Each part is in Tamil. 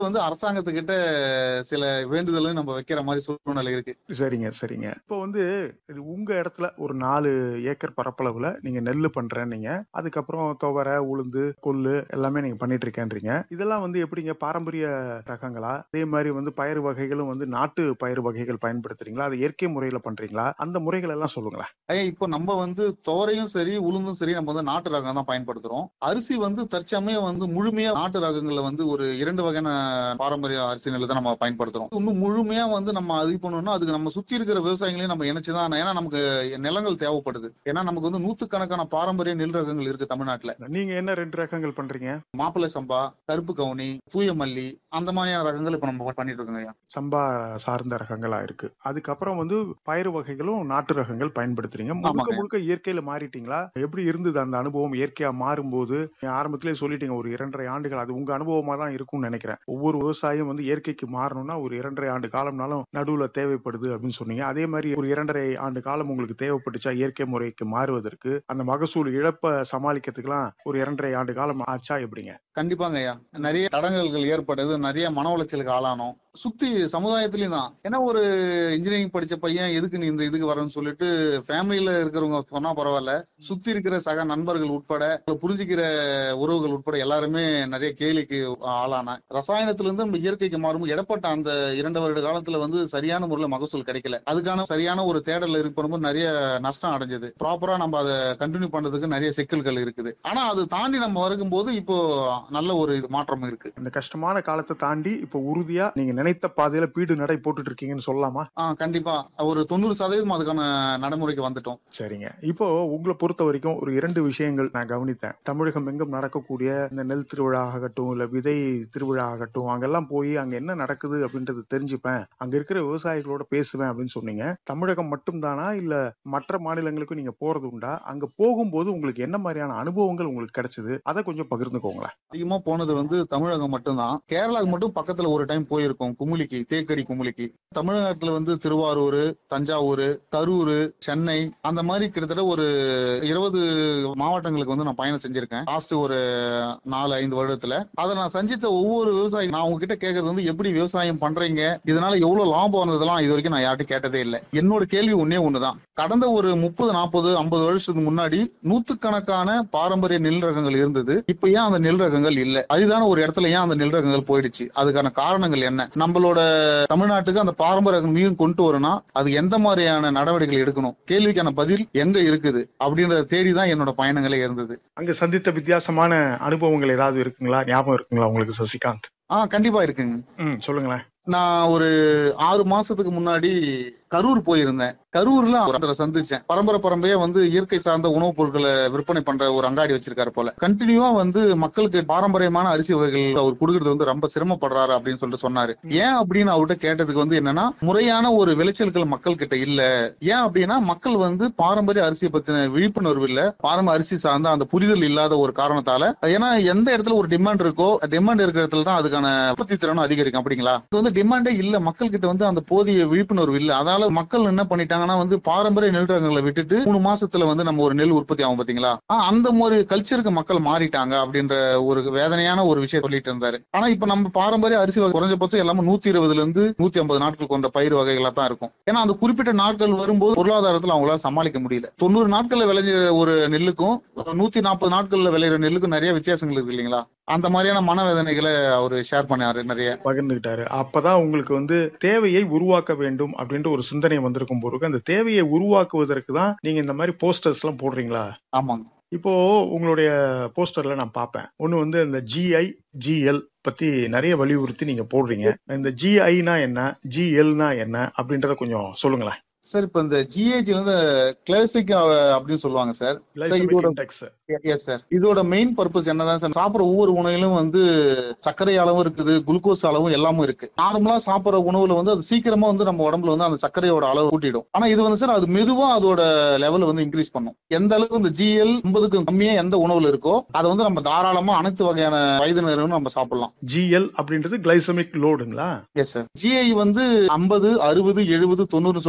வந்து அரசாங்கத்துக்கிட்ட சில வேண்டுதலும் நம்ம வைக்கிற மாதிரி சூழ்நிலை இருக்கு சரிங்க சரிங்க இப்போ வந்து இது உங்க இடத்துல ஒரு நாலு ஏக்கர் பரப்பளவுல நீங்க நெல்லு பண்றேன்னீங்க அதுக்கப்புறம் துவரை உளுந்து கொள்ளு எல்லாமே நீங்க பண்ணிட்டு இருக்கேன்றீங்க இதெல்லாம் வந்து எப்படிங்க பாரம்பரிய ரகங்களா அதே மாதிரி வந்து பயிர் வகைகளும் வந்து நாட்டு பயிர் வகைகள் பயன்படுத்துறீங்களா அது இயற்கை முறையில பண்றீங்களா அந்த முறைகள் எல்லாம் சொல்லுங்களேன் ஐயா இப்போ நம்ம வந்து துவரையும் சரி உளுந்தும் சரி நம்ம வந்து நாட்டு ரகம் தான் பயன்படுத்துறோம் அரிசி வந்து தற்சமயம் வந்து முழுமையா நாட்டு ரகங்கள்ல வந்து ஒரு இரண்டு வகையான பாரம்பரிய அரிசி நெல் தான் நம்ம பயன்படுத்துறோம் இன்னும் முழுமையா வந்து நம்ம இது பண்ணணும்னா அதுக்கு நம்ம சுத்தி இருக்கிற விவசாயிகளையும் நம்ம இணைச்சுதான் ஏன்னா நமக்கு நிலங்கள் தேவைப்படுது ஏன்னா நமக்கு வந்து நூத்துக்கணக்கான பாரம்பரிய நெல் ரகங்கள் இருக்கு தமிழ்நாட்டுல நீங்க என்ன ரெண்டு ரகங்கள் பண்றீங்க மாப்பிள்ளை சம்பா கருப்பு கவுனி தூய மல்லி அந்த மாதிரியான ரகங்கள் இப்ப நம்ம பண்ணிட்டு இருக்கோங்க ஐயா சம்பா சார்ந்த ரகங்களா இருக்கு அதுக்கப்புறம் வந்து பயிர் வகைகளும் நாட்டு ரகங்கள் பயன்படுத்துறீங்க முழுக்க ஆமாங்க. முழுக்க இயற்கையில மாறிட்டீங்களா எப்படி இருந்தது அந்த அனுபவம் இயற்கையா மாறும்போது நீங்க ஆரம்பத்திலே சொல்லிட்டீங்க ஒரு இரண்டரை ஆண்டுகள் அது உங்க அனுபவமா தான் இருக்கும்னு நினைக்கிறேன் ஒவ்வொரு விவசாயம் வந்து இயற்கைக்கு மாறணும்னா ஒரு இரண்டரை ஆண்டு காலம்னாலும் நடுவுல தேவைப்படுது அப்படின்னு சொன்னீங்க அதே மாதிரி ஒரு இரண்டரை ஆண்டு காலம் உங்களுக்கு தேவைப்பட்டுச்சா இயற்கை முறைக்கு மாறுவதற்கு அந்த மகசூல் இழப்ப சமாளிக்கிறதுக்கெல்லாம் ஒரு இரண்டரை ஆண்டு காலம் ஆச்சா எப்படிங்க கண்டிப்பாங்க ஐயா நிறைய தடங்கல்கள் ஏற்பட்டது நிறைய மன உளைச்சலுக்கு ஆளானோம் சுத்தி சமுதாயத்திலயும் தான் ஏன்னா ஒரு இன்ஜினியரிங் படிச்ச பையன் எதுக்கு நீ இந்த இதுக்கு வரேன்னு சொல்லிட்டு ஃபேமிலியில இருக்கிறவங்க சொன்னா பரவாயில்ல சுத்தி இருக்கிற சக நண்பர்கள் உட்பட புரிஞ்சுக்கிற உறவுகள் உட்பட எல்லாருமே நிறைய கேலிக்கு ஆளான ரசாயனத்துல இருந்து நம்ம இயற்கைக்கு மாறும்போது இடப்பட்ட அந்த இரண்டு வருட காலத்துல வந்து சரியான முறையில் மகசூல் கிடைக்கல அதுக்கான சரியான ஒரு தேடல் இருக்கும்போது நிறைய நஷ்டம் அடைஞ்சது ப்ராப்பரா நம்ம அதை கண்டினியூ பண்றதுக்கு நிறைய சிக்கல்கள் இருக்குது ஆனா அது தாண்டி நம்ம வரும்போது இப்போ நல்ல ஒரு மாற்றம் இருக்கு இந்த கஷ்டமான காலத்தை தாண்டி இப்ப உறுதியா நீங்க நினைத்த பாதையில பீடு நடை போட்டுட்டு இருக்கீங்கன்னு சொல்லலாமா ஆஹ் கண்டிப்பா ஒரு தொண்ணூறு சதவீதம் அதுக்கான நடைமுறைக்கு வந்துட்டோம் சரிங்க இப்போ உங்களை பொறுத்த வரைக்கும் ஒரு இரண்டு விஷயங்கள் நான் கவனித்தேன் தமிழகம் எங்கும் நடக்கக்கூடிய இந்த நெல் திருவிழா ஆகட்டும் இல்ல விதை திருவிழா ஆகட்டும் அங்கெல்லாம் போய் அங்க என்ன நடக்குது அப்படின்றது தெரிஞ்சுப்பேன் அங்க இருக்கிற விவசாயிகளோட பேசுவேன் அப்படின்னு சொன்னீங்க தமிழகம் மட்டும்தானா இல்ல மற்ற மாநிலங்களுக்கும் நீங்க போறது உண்டா அங்க போகும்போது உங்களுக்கு என்ன மாதிரியான அனுபவங்கள் உங்களுக்கு கிடைச்சது அதை கொஞ்சம் பகிர்ந்துக்கோங்களேன் அதிகமா போனது வந்து தமிழகம் மட்டும்தான் கேரளாவுக்கு மட்டும் பக்கத்துல ஒரு டைம் போயிருக்கோம் குமுளிக்கு தேக்கடி குமுளிக்கு தமிழகத்துல வந்து திருவாரூர் தஞ்சாவூர் கரூர் சென்னை அந்த மாதிரி கிட்டத்தட்ட ஒரு இருபது மாவட்டங்களுக்கு வந்து நான் பயணம் செஞ்சிருக்கேன் லாஸ்ட் ஒரு நாலு ஐந்து வருடத்துல அதை நான் சந்தித்த ஒவ்வொரு விவசாயி நான் உங்ககிட்ட கேட்கறது வந்து எப்படி விவசாயம் பண்றீங்க இதனால எவ்வளவு லாபம் வந்ததெல்லாம் இது வரைக்கும் நான் யார்ட்டும் கேட்டதே இல்லை என்னோட கேள்வி ஒன்னே ஒண்ணுதான் கடந்த ஒரு முப்பது நாற்பது ஐம்பது வருஷத்துக்கு முன்னாடி நூத்துக்கணக்கான பாரம்பரிய நெல் ரகங்கள் இருந்தது இப்ப ஏன் அந்த நெல் ரகங்கள் இல்ல அதுதான ஒரு இடத்துல ஏன் அந்த நெல் ரகங்கள் போயிடுச்சு அதுக்கான காரணங்கள் என்ன நம்மளோட தமிழ்நாட்டுக்கு அந்த பாரம்பரிய ரகம் மீண்டும் கொண்டு வரணும்னா அது எந்த மாதிரியான நடவடிக்கைகள் எடுக்கணும் கேள்விக்கான பதில் எங்க இருக்குது அப்படின்றத தேடி தான் என்னோட பயணங்களே இருந்தது அங்க சந்தித்த வித்தியாசமான அனுபவங்கள் ஏதாவது இருக்குங்களா ஞாபகம் இருக்குங்களா உங்களுக்கு சசிகாந்த் ஆஹ் கண்டிப்பா இருக்குங்க ம் சொல்லுங்களேன் நான் ஒரு ஆறு மாசத்துக்கு முன்னாடி கரூர் போயிருந்தேன் கரூர்ல ஒருத்தரை சந்திச்சேன் பரம்பரை பரம்பரையா வந்து இயற்கை சார்ந்த உணவுப் பொருட்களை விற்பனை பண்ற ஒரு அங்காடி வச்சிருக்காரு போல கண்டினியூவா வந்து மக்களுக்கு பாரம்பரியமான அரிசி வகைகள் அவர் கொடுக்கறது வந்து ரொம்ப சிரமப்படுறாரு அப்படின்னு சொல்லிட்டு சொன்னாரு ஏன் அப்படின்னு அவர்கிட்ட கேட்டதுக்கு வந்து என்னன்னா முறையான ஒரு விளைச்சல்கள் மக்கள் கிட்ட இல்ல ஏன் அப்படின்னா மக்கள் வந்து பாரம்பரிய அரிசியை பத்தின விழிப்புணர்வு இல்ல பாரம்பரிய அரிசி சார்ந்த அந்த புரிதல் இல்லாத ஒரு காரணத்தால ஏன்னா எந்த இடத்துல ஒரு டிமாண்ட் இருக்கோ டிமாண்ட் இருக்கிற இடத்துல தான் அதுக்கான உற்பத்தி திறனும் அதிகரிக்கும் அப்படிங்களா இது வந்து டிமாண்டே இல்ல மக்கள் கிட்ட வந்து அந்த போதிய விழிப்புணர்வு இல்ல அதனால மக்கள் என்ன பண்ணிட்டாங்கன்னா வந்து பாரம்பரிய நெல் ரகங்களை விட்டுட்டு மூணு மாசத்துல வந்து நம்ம ஒரு நெல் உற்பத்தி ஆகும் பாத்தீங்களா ஆஹ் அந்த ஒரு கல்ச்சருக்கு மக்கள் மாறிட்டாங்க அப்படின்ற ஒரு வேதனையான ஒரு விஷயம் சொல்லிட்டு இருந்தாரு ஆனா இப்ப நம்ம பாரம்பரிய அரிசி வகை குறைஞ்சபட்சம் எல்லாமே நூத்தி இருபதுல இருந்து நூத்தி ஐம்பது நாட்கள் கொண்ட பயிர் வகைகளா தான் இருக்கும் ஏன்னா அந்த குறிப்பிட்ட நாட்கள் வரும்போது பொருளாதாரத்துல அவங்களால சமாளிக்க முடியல தொண்ணூறு நாட்கள்ல விளைஞ்ச ஒரு நெல்லுக்கும் நூத்தி நாற்பது நாட்கள்ல விளையிற நெல்லுக்கும் நிறைய வித்தியாசங்கள் இருக்கு இல்லைங்களா அந்த மாதிரியான மனவேதனைகளை அவரு ஷேர் பண்ணாரு நிறைய பகிர்ந்துகிட்டாரு அப்பதான் உங்களுக்கு வந்து தேவையை உருவாக்க வேண்டும் அப்படின்ற ஒரு சிந்தனை வந்திருக்கும் போது அந்த தேவையை உருவாக்குவதற்கு தான் நீங்க இந்த மாதிரி போஸ்டர்ஸ் எல்லாம் போடுறீங்களா ஆமாங்க இப்போ உங்களுடைய போஸ்டர்ல நான் பார்ப்பேன் ஒன்னு வந்து இந்த ஜிஐ ஜிஎல் பத்தி நிறைய வலியுறுத்தி நீங்க போடுறீங்க இந்த ஜிஐனா என்ன ஜிஎல்னா என்ன அப்படின்றத கொஞ்சம் சொல்லுங்களேன் சார் இப்ப இந்த ஜிஏஜி வந்து கிளாசிக் அப்படின்னு சொல்லுவாங்க சார் Glycemic இதோட- index. எஸ் சார் இதோட மெயின் பர்பஸ் என்னதான் சார் சாப்பிடுற ஒவ்வொரு உணவிலும் வந்து சர்க்கரை அளவும் இருக்குது குளுக்கோஸ் அளவும் எல்லாமும் இருக்கு நார்மலா சாப்பிடுற உணவுல வந்து அது சீக்கிரமா வந்து நம்ம உடம்புல வந்து அந்த சர்க்கரையோட அளவு கூட்டிடும் ஆனா இது வந்து சார் அது மெதுவா அதோட லெவல் வந்து இன்க்ரீஸ் பண்ணும் எந்த அளவுக்கு இந்த ஜிஎல் ஐம்பதுக்கு கம்மியா எந்த உணவுல இருக்கோ அதை வந்து நம்ம தாராளமா அனைத்து வகையான வயதினரும் நம்ம சாப்பிடலாம் GL அப்படின்றது கிளைசமிக் லோடுங்களா எஸ் சார் ஜிஐ வந்து ஐம்பது அறுபது எழுபது தொண்ணூறு சொல்லிட்டு அதை வகை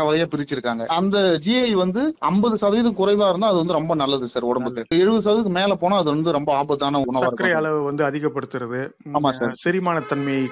தகவலையே பிரிச்சிருக்காங்க அந்த ஜிஐ வந்து ஐம்பது சதவீதம் குறைவா இருந்தா அது வந்து ரொம்ப நல்லது சார் உடம்புக்கு எழுபது சதவீதம் மேல போனா அது வந்து ரொம்ப ஆபத்தான உணவா சர்க்கரை இருக்கும் அளவு வந்து அதிகப்படுத்துறது ஆமா சார். செரிமானத்தன்மை